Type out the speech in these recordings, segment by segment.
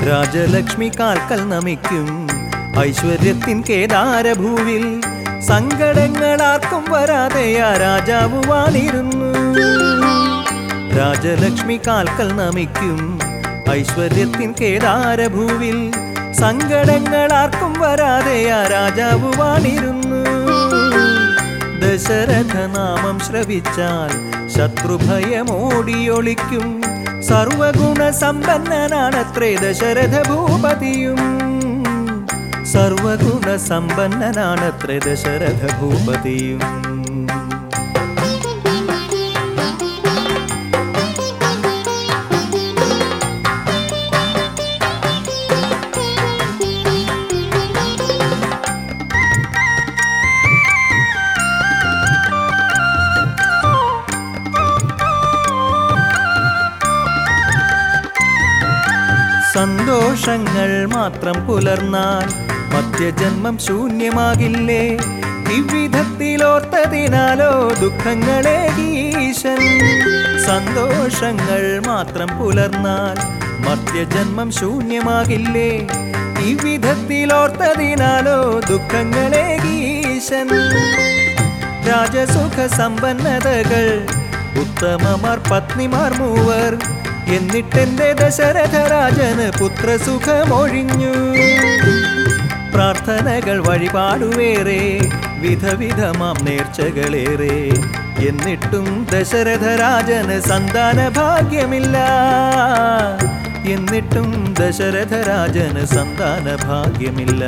രാജലക്ഷ്മി കാൽക്കൽ നമിക്കും ഐശ്വര്യത്തിൻ കേദാരഭൂവിൽ സങ്കടങ്ങൾ ആർക്കും വരാതെ ആ രാജാവ് വാണിരുന്നു രാജലക്ഷ്മി കാൽക്കൽ നമിക്കും ഐശ്വര്യത്തിൻ കേദാരഭൂവിൽ സങ്കടങ്ങൾ ആർക്കും വരാതെ ആ രാജാവ് വാണിരുന്നു ദശരഥ നാമം ശ്രവിച്ചാൽ ശത്രുഭയമോടിയൊളിക്കും സർവഗുണ സമ്പന്നനാണത്രേ ദശരഥ ഭൂപതിയും സർവഗുണ സമ്പന്നനാണത്രേ ദശരഥ ഭൂപതിയും സന്തോഷങ്ങൾ മാത്രം പുലർന്നാൽ മധ്യജന്മം ശൂന്യമാകില്ലേ ഇவ்விധത്തിലോർത്തതിനാലോ ദുഃഖങ്ങളെ ഈശൻ സന്തോഷങ്ങൾ മാത്രം പുലർന്നാൽ മധ്യജന്മം ശൂന്യമാകില്ലേ ഇவ்விധത്തിലോർത്തതിനാലോ ദുഃഖങ്ങളെ ഈശൻ രാജസുഖ സമ്പന്നതകൾ ഉത്തമമാർ പത്നിമാർ മൂവർ എന്നിട്ടെന്റെ ദശരഥ രാജന് പുത്രസുഖമൊഴിഞ്ഞു പ്രാർത്ഥനകൾ വഴിപാടുവേറെ വിധവിധമാം നേർച്ചകളേറെ എന്നിട്ടും ദശരഥ രാജന് സന്താന ഭാഗ്യമില്ല എന്നിട്ടും ദശരഥ രാജന് സന്താന ഭാഗ്യമില്ല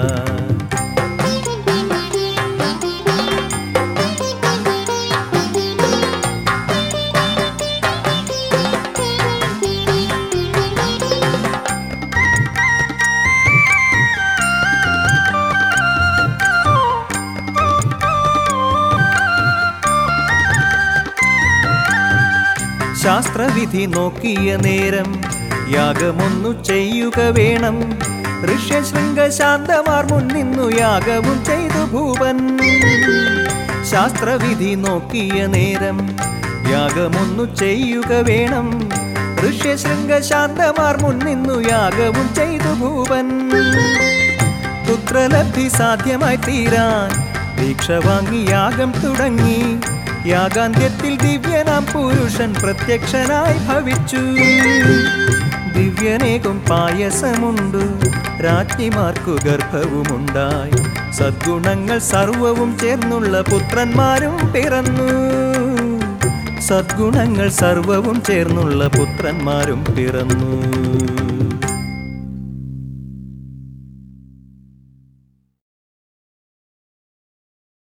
ശാസ്ത്രവിധി നോക്കിയ നേരം യാഗമൊന്നു ചെയ്യുക വേണം ഋഷ്യശൃംഗ ശാന്തമാർ മുന്നിന്നു യാഗവും ചെയ്തു ഭൂപൻ ശാസ്ത്രവിധി നോക്കിയ നേരം യാഗമൊന്നു ചെയ്യുക വേണം ഋഷ്യശൃംഗ ശാന്തമാർ മുന്നിന്നു യാഗവും ചെയ്തു ഭൂപൻ പുത്രലബ്ധി സാധ്യമായി തീരാൻ ദീക്ഷ വാങ്ങി യാഗം തുടങ്ങി യാഗാന്ത്യത്തിൽ ദിവ്യനാം പുരുഷൻ പ്രത്യക്ഷനായി ഭവിച്ചു ദിവ്യനേകും പായസമുണ്ടു രാജ്ഞിമാർക്കു ഗർഭവുമുണ്ടായി സദ്ഗുണങ്ങൾ സർവവും ചേർന്നുള്ള പുത്രന്മാരും പിറന്നു സദ്ഗുണങ്ങൾ സർവവും ചേർന്നുള്ള പുത്രന്മാരും പിറന്നു